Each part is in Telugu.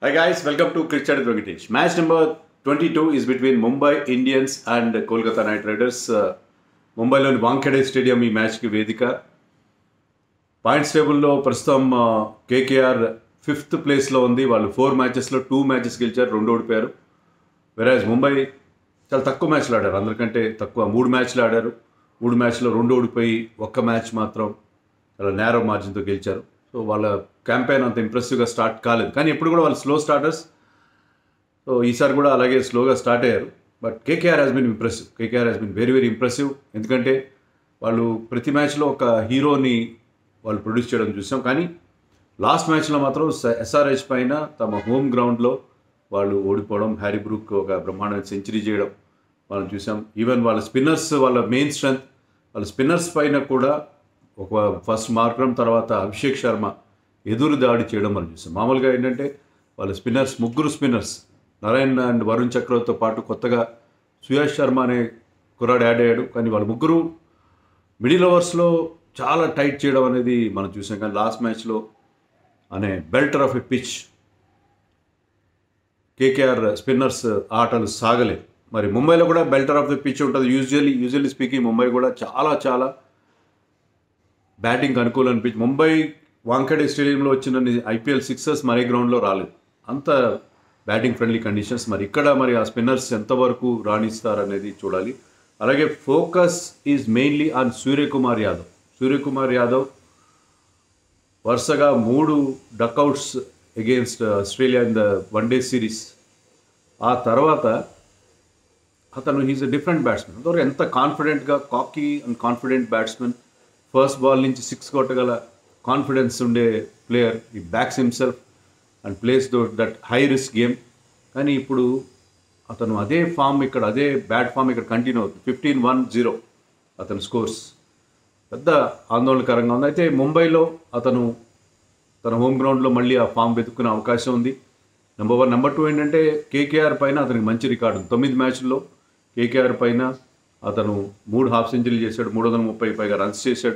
Hi guys, welcome to Cricket Venkatesh. Match number 22 is between Mumbai Indians and Kolkata Knight Riders. Uh, ముంబైలోని వాంఖెడే స్టేడియం ఈ మ్యాచ్కి వేదిక పాయింట్స్ టేబుల్లో ప్రస్తుతం కేకేఆర్ ఫిఫ్త్ ప్లేస్లో ఉంది వాళ్ళు ఫోర్ మ్యాచెస్లో టూ మ్యాచెస్ గెలిచారు రెండు ఓడిపోయారు వెరాజ్ ముంబై చాలా తక్కువ మ్యాచ్లు ఆడారు అందరికంటే తక్కువ మూడు మ్యాచ్లు ఆడారు మూడు మ్యాచ్లో రెండు ఓడిపోయి ఒక్క మ్యాచ్ మాత్రం చాలా నేరో మార్జిన్తో గెలిచారు సో వాళ్ళ క్యాంపెయిన్ అంత ఇంప్రెసివ్గా స్టార్ట్ కాలేదు కానీ ఎప్పుడు కూడా వాళ్ళు స్లో స్టార్టర్స్ సో ఈసారి కూడా అలాగే స్లోగా స్టార్ట్ అయ్యారు but KKR has been impressive KKR has been very very impressive ఎందుకంటే వాళ్ళు ప్రతి మ్యాచ్లో ఒక హీరోని వాళ్ళు ప్రొడ్యూస్ చేయడం చూసాం కానీ లాస్ట్ మ్యాచ్లో మాత్రం ఎస్ఆర్హెచ్ పైన తమ హోమ్ గ్రౌండ్లో వాళ్ళు ఓడిపోవడం హ్యారీ బ్రూక్ ఒక బ్రహ్మాండమైన సెంచరీ చేయడం మనం చూసాం ఈవెన్ వాళ్ళ స్పిన్నర్స్ వాళ్ళ మెయిన్ స్ట్రెంత్ వాళ్ళ స్పిన్నర్స్ పైన కూడా ఒక ఫస్ట్ మార్క్రమ్ తర్వాత అభిషేక్ శర్మ ఎదురు దాడి చేయడం మనం చూసాం మామూలుగా ఏంటంటే వాళ్ళ స్పిన్నర్స్ ముగ్గురు స్పిన్నర్స్ నారాయణ్ అండ్ వరుణ్ చక్రవర్తితో పాటు కొత్తగా సుయాష్ శర్మ అనే కుర్రాడు యాడ్ అయ్యాడు కానీ వాళ్ళ ముగ్గురు మిడిల్ ఓవర్స్లో చాలా టైట్ చేయడం అనేది మనం చూసాం కానీ లాస్ట్ మ్యాచ్లో అనే belter of a pitch KKR spinners ఆటలు సాగలేదు మరి ముంబైలో కూడా బెల్టర్ ఆఫ్ ది పిచ్ ఉంటుంది యూజువల్లీ యూజువల్లీ స్పీకింగ్ ముంబై కూడా చాలా చాలా బ్యాటింగ్ అనుకూలం అనిపించి ముంబై వాంకడే స్టేడియంలో వచ్చిన ఐపీఎల్ సిక్సర్స్ మరే గ్రౌండ్లో రాలేదు అంత బ్యాటింగ్ ఫ్రెండ్లీ కండిషన్స్ మరి ఇక్కడ మరి ఆ స్పిన్నర్స్ ఎంతవరకు రాణిస్తారనేది చూడాలి అలాగే focus is mainly on Suryakumar Yadav Suryakumar Yadav వరుసగా మూడు duck outs against Australia in the one day series ఆ తర్వాత అతను హీస్ ఎ డిఫరెంట్ బ్యాట్స్మెన్ అంతవరకు ఎంత కాన్ఫిడెంట్గా కాకీ and confident batsmen first ball నుంచి సిక్స్ కొట్టగల కాన్ఫిడెన్స్ ఉండే ప్లేయర్ ఈ backs himself and plays though that high risk game కానీ ఇప్పుడు అతను అదే ఫామ్ ఇక్కడ అదే బ్యాట్ ఫామ్ ఇక్కడ కంటిన్యూ అవుతుంది ఫిఫ్టీన్ వన్ జీరో అతని స్కోర్స్ పెద్ద ఆందోళనకరంగా ఉంది అయితే ముంబైలో అతను తన హోమ్ గ్రౌండ్లో మళ్ళీ ఆ ఫామ్ వెతుక్కునే అవకాశం ఉంది నెంబర్ వన్ నెంబర్ టూ ఏంటంటే కేకేఆర్ పైన అతనికి మంచి రికార్డు ఉంది తొమ్మిది మ్యాచ్ల్లో కేకేఆర్ పైన అతను మూడు హాఫ్ సెంచరీలు చేశాడు మూడు వందల ముప్పై పైగా రన్స్ చేశాడు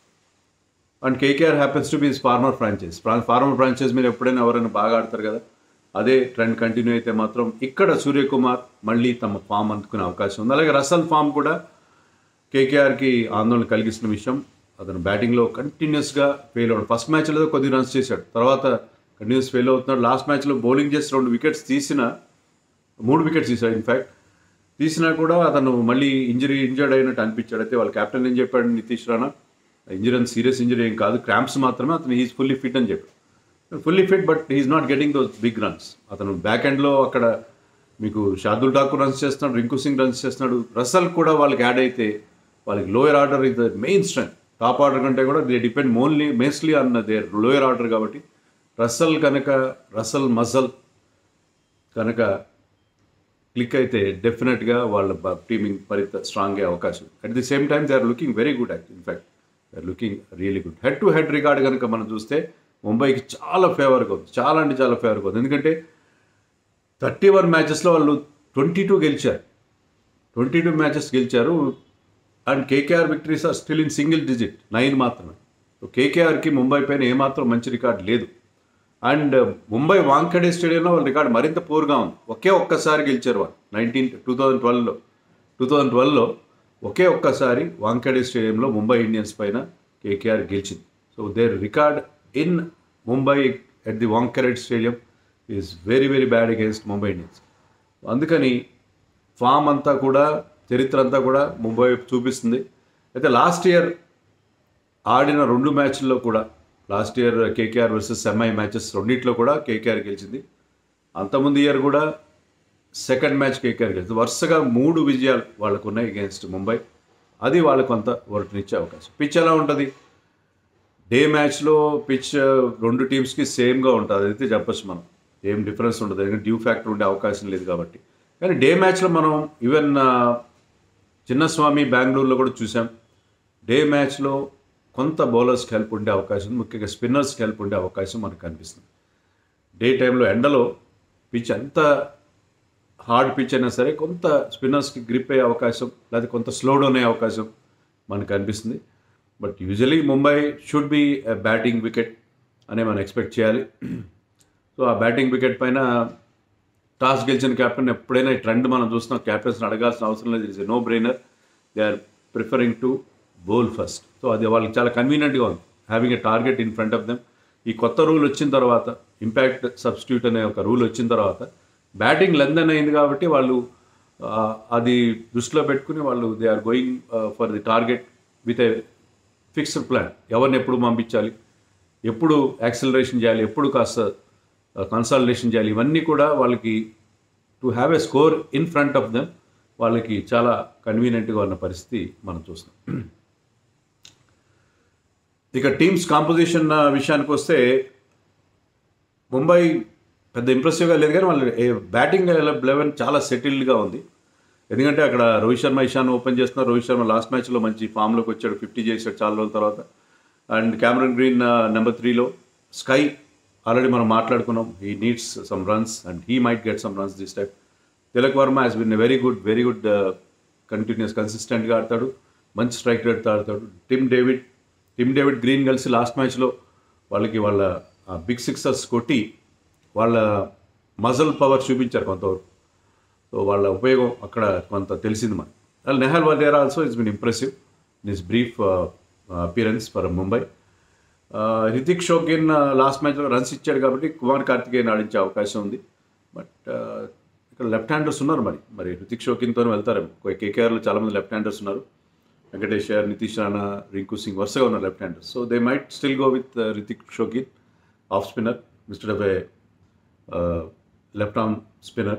and KKR happens to be former franchise former franchise మీరు ఎప్పుడైనా ఎవరైనా బాగా ఆడతారు కదా అదే ట్రెండ్ కంటిన్యూ అయితే మాత్రం ఇక్కడ సూర్యకుమార్ మళ్ళీ తమ ఫామ్ అందుకునే అవకాశం ఉంది అలాగే రసల్ ఫామ్ కూడా కేకేఆర్కి ఆందోళన కలిగిస్తున్న విషయం అతను బ్యాటింగ్లో కంటిన్యూస్గా ఫెయిల్ అవ్వడం ఫస్ట్ మ్యాచ్లో కొద్ది రన్స్ చేశాడు తర్వాత కంటిన్యూస్ ఫెయిల్ అవుతున్నాడు లాస్ట్ మ్యాచ్లో బౌలింగ్ చేసి రెండు వికెట్స్ తీసిన మూడు వికెట్స్ తీశాడు ఇన్ఫ్యాక్ట్ తీసినా కూడా అతను మళ్ళీ ఇంజరీ ఇంజర్డ్ అయినట్టు అనిపించాడు అయితే వాళ్ళ కెప్టెన్ ఏం చెప్పాడు నితీష్ రాణా ఇంజరీ అని సీరియస్ ఇంజరీ ఏం కాదు క్రాంప్స్ మాత్రమే అతను హీస్ ఫుల్లీ ఫిట్ అని చెప్పాడు fully fit but he's not getting those big runs అతను బ్యాక్ ఎండ్లో అక్కడ మీకు షాదుల్ ఠాకూర్ రన్స్ చేస్తున్నాడు రింకు సింగ్ రన్స్ చేస్తున్నాడు రసల్ కూడా వాళ్ళకి యాడ్ అయితే వాళ్ళకి lower order is the main strength top order కంటే కూడా they depend mainly mostly on their lower order కాబట్టి రసల్ కనుక రసల్ మజల్ కనుక క్లిక్ అయితే డెఫినెట్గా వాళ్ళ టీమింగ్ మరింత స్ట్రాంగ్ అయ్యే అవకాశం at the same time they are looking very good act in fact they are looking really good head to head record కనుక మనం చూస్తే ముంబైకి చాలా ఫేవర్గా ఉంది చాలా అంటే చాలా ఫేవర్గా ఉంది ఎందుకంటే థర్టీ వన్ మ్యాచెస్లో వాళ్ళు ట్వంటీ టూ గెలిచారు ట్వంటీ టూ మ్యాచెస్ గెలిచారు and KKR victories are still in single digit nine మాత్రమే సో కేకేఆర్కి ముంబై పైన ఏమాత్రం మంచి రికార్డ్ లేదు అండ్ ముంబై వాంఖడే స్టేడియంలో వాళ్ళ రికార్డ్ మరింత పూర్గా ఉంది ఒకే ఒక్కసారి గెలిచారు వాళ్ళు నైన్టీన్ టూ థౌజండ్ ట్వెల్వ్లో టూ థౌజండ్ ట్వెల్వ్లో ఒకే ఒక్కసారి వాంఖడే స్టేడియంలో ముంబై ఇండియన్స్ పైన కేకేఆర్ గెలిచింది so their record in Mumbai at the Wankhede stadium is very very bad against Mumbai Indians అందుకని ఫామ్ అంతా కూడా చరిత్ర అంతా కూడా ముంబై చూపిస్తుంది అయితే లాస్ట్ ఇయర్ ఆడిన రెండు మ్యాచ్ల్లో కూడా last year KKR versus MI matches రెండింటిలో కూడా కేకేఆర్ గెలిచింది అంతకుముందు ఇయర్ కూడా సెకండ్ మ్యాచ్ కేకేఆర్ గెలిచింది వరుసగా మూడు విజయాలు వాళ్ళకు ఉన్నాయి అగేన్స్ట్ ముంబై అది వాళ్ళకు కొంత వర్క్నిచ్చే అవకాశం పిచ్ ఎలా ఉంటుంది డే మ్యాచ్లో పిచ్ రెండు టీమ్స్కి సేమ్గా ఉంటుంది అయితే చెప్పచ్చు మనం ఏం డిఫరెన్స్ ఉండదు ఎందుకంటే డ్యూ ఫ్యాక్టర్ ఉండే అవకాశం లేదు కాబట్టి కానీ డే మ్యాచ్లో మనం ఈవెన్ చిన్నస్వామి బెంగళూరులో కూడా చూసాం డే మ్యాచ్లో కొంత బౌలర్స్కి హెల్ప్ ఉండే అవకాశం ముఖ్యంగా స్పిన్నర్స్కి హెల్ప్ ఉండే అవకాశం మనకు కనిపిస్తుంది డే టైంలో ఎండలో పిచ్ ఎంత హార్డ్ పిచ్ అయినా సరే కొంత స్పిన్నర్స్కి గ్రిప్ అయ్యే అవకాశం లేదా కొంత స్లో డౌన్ అయ్యే అవకాశం మనకు కనిపిస్తుంది but usually Mumbai should be batting wicket అనే మనం ఎక్స్పెక్ట్ చేయాలి సో ఆ బ్యాటింగ్ వికెట్ పైన టాస్ గెలిచిన క్యాప్టెన్ ఎప్పుడైనా ఈ ట్రెండ్ మనం చూస్తున్నాం క్యాప్టెన్స్ అడగాల్సిన అవసరం లేదు it's no brainer they are preferring to bowl first so అది వాళ్ళకి చాలా కన్వీనియంట్గా ఉంది having a target in front of them ఈ కొత్త రూల్ వచ్చిన తర్వాత ఇంపాక్ట్ సబ్స్టిట్యూట్ అనే ఒక రూల్ వచ్చిన తర్వాత బ్యాటింగ్ లెందన్ అయింది కాబట్టి వాళ్ళు ఆ, అది దృష్టిలో పెట్టుకుని వాళ్ళు they are going for the target with a fixed plan ఎవరిని ఎప్పుడు పంపించాలి ఎప్పుడు యాక్సిలరేషన్ చేయాలి ఎప్పుడు కాస్త కన్సాలిడేషన్ చేయాలి ఇవన్నీ కూడా వాళ్ళకి to have a score in front of them వాళ్ళకి చాలా కన్వీనియంట్గా ఉన్న పరిస్థితి మనం చూస్తున్నాం ఇక టీమ్స్ కాంపోజిషన్ విషయానికి వస్తే ముంబై పెద్ద ఇంప్రెసివ్గా లేదు కానీ వాళ్ళు బ్యాటింగ్ లెవెన్ చాలా సెటిల్డ్గా ఉంది ఎందుకంటే అక్కడ రోహిత్ శర్మ ఇషాన్ ఓపెన్ చేస్తున్నారు రోహిత్ శర్మ లాస్ట్ మ్యాచ్లో మంచి ఫామ్లోకి వచ్చాడు ఫిఫ్టీ చేశాడు చాలా రోజుల తర్వాత అండ్ క్యామరన్ గ్రీన్ నెంబర్ త్రీలో స్కై ఆల్రెడీ మనం మాట్లాడుకున్నాం he needs some runs and he might get some runs this type Tilak Varma has been very good very good continues కన్సిస్టెంట్గా ఆడతాడు మంచి స్ట్రైక్ రేట్తో ఆడతాడు Tim David Tim David Green కలిసి లాస్ట్ మ్యాచ్లో వాళ్ళకి వాళ్ళ బిగ్ సిక్సర్స్ కొట్టి వాళ్ళ మజల్ పవర్ చూపించారు కొంతవరకు సో వాళ్ళ ఉపయోగం అక్కడ కొంత తెలిసింది మనకి and Nehal Wadhera also it's been impressive this brief appearance for Mumbai Hrithik Shokeen last మ్యాచ్లో రన్స్ ఇచ్చాడు కాబట్టి కుమార్ కార్తికేయన్ ఆడించే అవకాశం ఉంది బట్ ఇక్కడ లెఫ్ట్ హ్యాండర్స్ ఉన్నారు మరి మరి రితిక్ షోకిన్తో వెళ్తారేమో కేకేఆర్లో చాలామంది లెఫ్ట్ హ్యాండర్స్ ఉన్నారు వెంకటేష్ నితీష్ రాణా రింకు సింగ్ వరుసగా ఉన్నారు left handers so they might still go with Hrithik Shokeen off spinner mister of a left arm spinner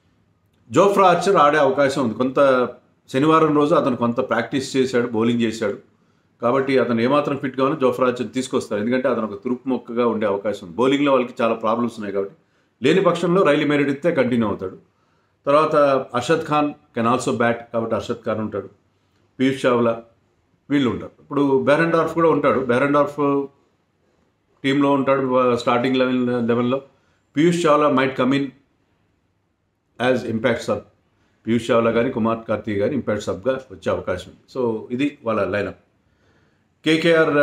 Jofra Archer ఆడే అవకాశం ఉంది కొంత శనివారం రోజు అతను కొంత ప్రాక్టీస్ చేశాడు బౌలింగ్ చేశాడు కాబట్టి అతను ఏమాత్రం ఫిట్గా ఉన్నా జోఫ్రా ఆర్చర్ తీసుకొస్తారు ఎందుకంటే అతను ఒక తురుపు మొక్కగా ఉండే అవకాశం ఉంది బౌలింగ్లో వాళ్ళకి చాలా ప్రాబ్లమ్స్ ఉన్నాయి కాబట్టి లేని పక్షంలో రైలు మెరిడితే కంటిన్యూ అవుతాడు తర్వాత Arshad Khan can also bat కాబట్టి అర్షద్ ఖాన్ ఉంటాడు పీయూష్ చావ్లా వీళ్ళు ఉంటారు ఇప్పుడు బెరెండార్ఫ్ కూడా ఉంటాడు బెరెండార్ఫ్ టీంలో ఉంటాడు స్టార్టింగ్ లెవెల్ లెవెల్లో Piyush Chawla might come in as impact sub Piyush Chawla కానీ కుమార్ కార్తీక్ కానీ ఇంపాక్ట్ సబ్గా వచ్చే అవకాశం ఉంది సో ఇది వాళ్ళ లైనప్ కేకేఆర్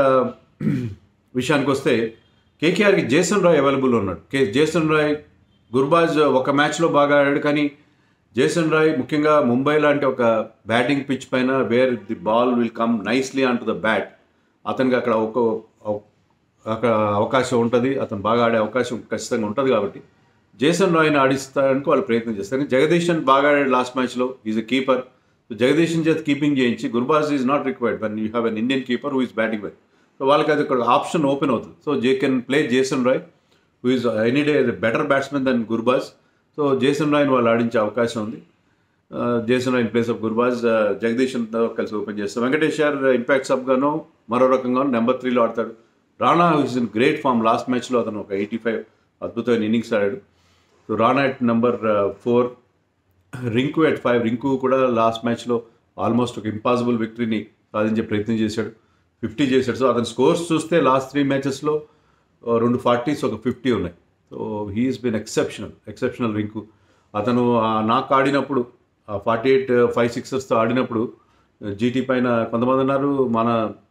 విషయానికి వస్తే కేకేఆర్కి జేసన్ రాయ్ అవైలబుల్ ఉన్నాడు కే జేసన్ రాయ్ గుర్బాజ్ ఒక మ్యాచ్లో బాగా ఆడాడు కానీ జేసన్ రాయ్ ముఖ్యంగా ముంబై లాంటి ఒక బ్యాటింగ్ పిచ్ పైన where the ball will come nicely on to the bat అతనికి అక్కడ ఒక అక్కడ అవకాశం ఉంటుంది అతను బాగా ఆడే అవకాశం ఖచ్చితంగా ఉంటుంది కాబట్టి జేసన్ రాయ్ని ఆడిస్తానికి వాళ్ళు ప్రయత్నం చేస్తారు జగదీశన్ బాగా ఆడాడు లాస్ట్ మ్యాచ్లో ఈజ్ ఎ కీపర్ జగదీశన్ చేత కీపింగ్ చేయించి Gurbaz is not required one you have an Indian keeper who is batting well so వాళ్ళకి అది ఒక ఆప్షన్ ఓపెన్ అవుతుంది so they can play Jason Roy who is any day better batsmen then Gurbaz so Jason రాయ్ని వాళ్ళు ఆడించే అవకాశం ఉంది Jason Roy in place of Gurbaz జగదీశన్తో కలిసి ఓపెన్ చేస్తారు వెంకటేశ్వర్ ఇంపాక్ట్ సబ్గాను మరో రకంగా నెంబర్ త్రీలో ఆడతాడు Rana is in great form last మ్యాచ్లో అతను ఒక ఎయిటీ ఫైవ్ అద్భుతమైన ఇన్నింగ్స్ ఆడాడు so Rana at number four Rinku at five Rinku కూడా లాస్ట్ మ్యాచ్లో ఆల్మోస్ట్ ఒక ఇంపాసిబుల్ విక్టరీని సాధించే ప్రయత్నం చేశాడు ఫిఫ్టీ చేశాడు సో అతని స్కోర్స్ చూస్తే లాస్ట్ త్రీ మ్యాచెస్లో రెండు ఫార్టీస్ ఒక ఫిఫ్టీ ఉన్నాయి so he's been exceptional exceptional Rinku అతను నాకు ఆడినప్పుడు ఫార్టీ ఎయిట్ ఫైవ్ సిక్సర్స్తో ఆడినప్పుడు జీటీ పైన కొంతమంది ఉన్నారు మన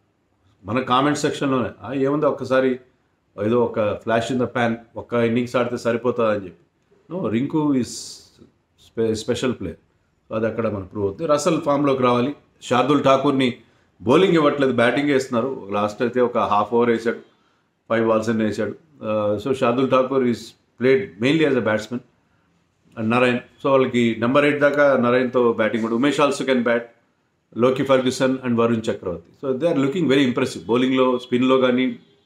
మన కామెంట్ సెక్షన్లోనే ఏముంది ఒక్కసారి ఏదో ఒక ఫ్లాష్ ఇన్ ద ప్యాన్ ఒక్క ఇన్నింగ్స్ ఆడితే సరిపోతుంది అని చెప్పి నో రింకు ఈజ్ స్పె స్పెషల్ ప్లేయర్ సో అది అక్కడ మనకు ప్రూవ్ అవుతుంది రసల్ ఫామ్లోకి రావాలి షార్దుల్ ఠాకూర్ని బౌలింగ్ ఇవ్వట్లేదు బ్యాటింగ్ వేస్తున్నారు లాస్ట్ అయితే ఒక హాఫ్ ఓవర్ వేసాడు ఫైవ్ బాల్స్ అని వేసాడు so Shardul Thakur is played mainly as a batsmen and Narine so వాళ్ళకి నెంబర్ ఎయిట్ దాకా నరైన్తో బ్యాటింగ్ కూడా Umesh also can bat Lockie Ferguson and Varun Chakravarthy so they are looking very impressive బౌలింగ్లో స్పిన్లో కానీ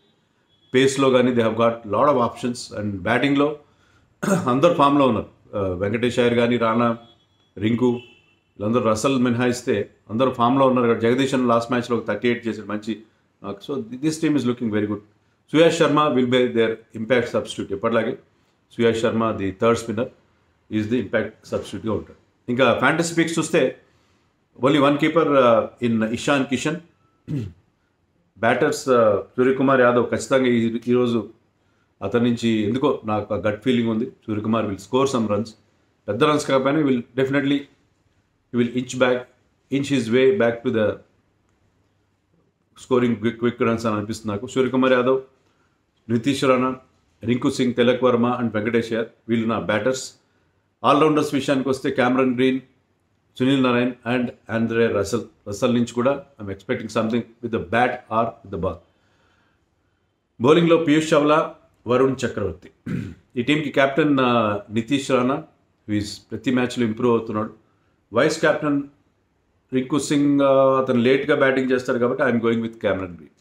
పేస్లో కానీ they have got lot of options and బ్యాటింగ్లో అందరు ఫామ్లో ఉన్నారు వెంకటేష్ అయ్యర్ కానీ రాణా రింకు వీళ్ళందరూ రసల్ మినహాయిస్తే అందరూ ఫామ్లో ఉన్నారు కదా జగదీశన్ లాస్ట్ మ్యాచ్లో ఒక థర్టీ ఎయిట్ చేశాడు మంచి so this team is looking very good Suyash Sharma will be there impact substitute ఎప్పటిలాగే Suyash Sharma the third spinner is the impact సబ్స్టిట్యూట్గా ఉంటాడు ఇంకా ఫ్యాంటసీ పిక్స్ చూస్తే only one keeper in Ishan Kishan batters Suryakumar Yadav ఖచ్చితంగా ఈ ఈరోజు అతని నుంచి ఎందుకో నాకు గట్ ఫీలింగ్ ఉంది Suryakumar will score some runs పెద్ద రన్స్ కాకపోయినా will definitely he will inch back inch his way back to the scoring quick quick runs అని అనిపిస్తుంది నాకు సూర్యకుమార్ యాదవ్ నితీష్ రాణా రింకు సింగ్ తిలక్ వర్మ అండ్ వెంకటేష్ అయ్యర్ వీళ్ళు నా బ్యాటర్స్ ఆల్రౌండర్స్ విషయానికి వస్తే Cameron Green Sunil Narine and Andre Russell Russell నుంచి కూడా I'm expecting something with the bat or with the ball బౌలింగ్లో పీయూష్ చావ్లా వరుణ్ చక్రవర్తి ఈ టీంకి కెప్టెన్ నితీష్ రాణా వీస్ ప్రతి మ్యాచ్లో ఇంప్రూవ్ అవుతున్నాడు వైస్ కెప్టెన్ రింకు సింగ్ ఆ, అతను లేట్గా బ్యాటింగ్ చేస్తాడు కాబట్టి I'm going with Cameron Green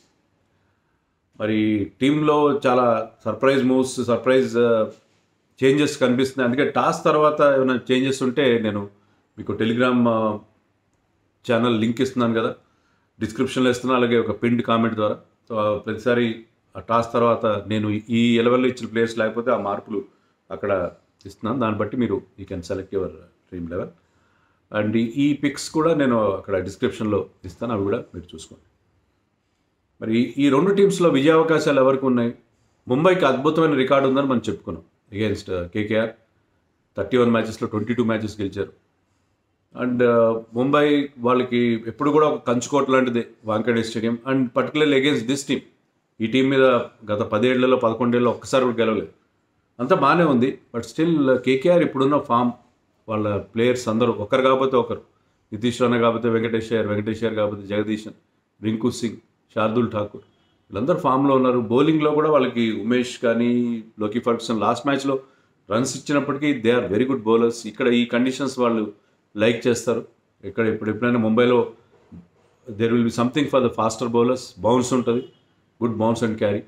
మరి టీంలో చాలా సర్ప్రైజ్ మూవ్స్ సర్ప్రైజ్ చేంజెస్ కనిపిస్తున్నాయి అందుకే టాస్ తర్వాత ఏమైనా చేంజెస్ ఉంటే నేను మీకు టెలిగ్రామ్ ఛానల్ లింక్ ఇస్తున్నాను కదా డిస్క్రిప్షన్లో ఇస్తున్నాను అలాగే ఒక పిన్డ్ కామెంట్ ద్వారా సో ఆ ప్రతిసారి ఆ టాస్ తర్వాత నేను ఈ ఎలవెల్లో ఇచ్చిన ప్లేయర్స్ లేకపోతే ఆ మార్పులు అక్కడ ఇస్తున్నాను దాన్ని బట్టి మీరు you can select your dream eleven and ఈ పిక్స్ కూడా నేను అక్కడ డిస్క్రిప్షన్లో ఇస్తాను అవి కూడా మీరు చూసుకోండి మరి ఈ- ఈ రెండు టీమ్స్లో విజయ అవకాశాలు ఎవరికి ఉన్నాయి ముంబైకి అద్భుతమైన రికార్డు ఉందని మనం చెప్పుకున్నాం అగేన్స్ట్ కేకేఆర్ థర్టీ వన్ మ్యాచెస్లో ట్వంటీ టూ మ్యాచెస్ గెలిచారు అండ్ ముంబై వాళ్ళకి ఎప్పుడు కూడా ఒక కంచుకోట లాంటిదే Wankhede stadium and particularly against this team ఈ టీం మీద గత పదేళ్లలో పదకొండేళ్ళలో ఒక్కసారి కూడా గెలవలేదు అంతా బాగానే ఉంది బట్ స్టిల్ కేకేఆర్ ఇప్పుడున్న ఫామ్ వాళ్ళ ప్లేయర్స్ అందరూ ఒకరు కాకపోతే ఒకరు నితీష్ రాణా కాకపోతే వెంకటేష్ అయ్యర్ వెంకటేష్ అయ్యర్ కాకపోతే జగదీశన్ రింకు సింగ్ శార్దుల్ ఠాకూర్ వీళ్ళందరూ ఫామ్లో ఉన్నారు బౌలింగ్లో కూడా వాళ్ళకి ఉమేష్ కానీ లోకి ఫర్గ్సన్ లాస్ట్ మ్యాచ్లో రన్స్ ఇచ్చినప్పటికీ they are very good bowlers ఇక్కడ ఈ కండిషన్స్ వాళ్ళు లైక్ చేస్తారు ఇక్కడ ఇప్పుడు ఎప్పుడైనా ముంబైలో there will be something for the faster bowlers bounce ఉంటుంది good bounce and carry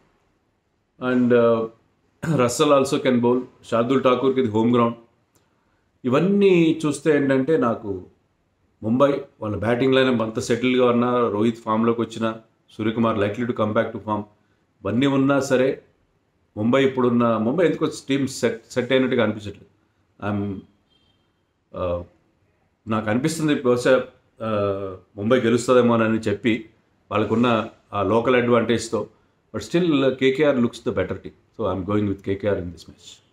and Russell also can bowl Shardul ఠాకూర్కి ఇది హోమ్ గ్రౌండ్ ఇవన్నీ చూస్తే ఏంటంటే నాకు ముంబై వాళ్ళ బ్యాటింగ్ లైన్ అంత సెటిల్గా ఉన్నా రోహిత్ ఫామ్లోకి వచ్చిన Suryakumar likely to come back to form ఇవన్నీ ఉన్నా సరే ముంబై ఇప్పుడున్న ముంబై ఎందుకు టీమ్ సెట్ సెట్ అయినట్టుగా అనిపించట్లేదు ఐఎమ్ నాకు అనిపిస్తుంది బహుశా ఆ, ముంబై గెలుస్తుందేమోనని చెప్పి వాళ్ళకున్న ఆ లోకల్ అడ్వాంటేజ్తో but still KKR looks the better team so I'm going with KKR in this match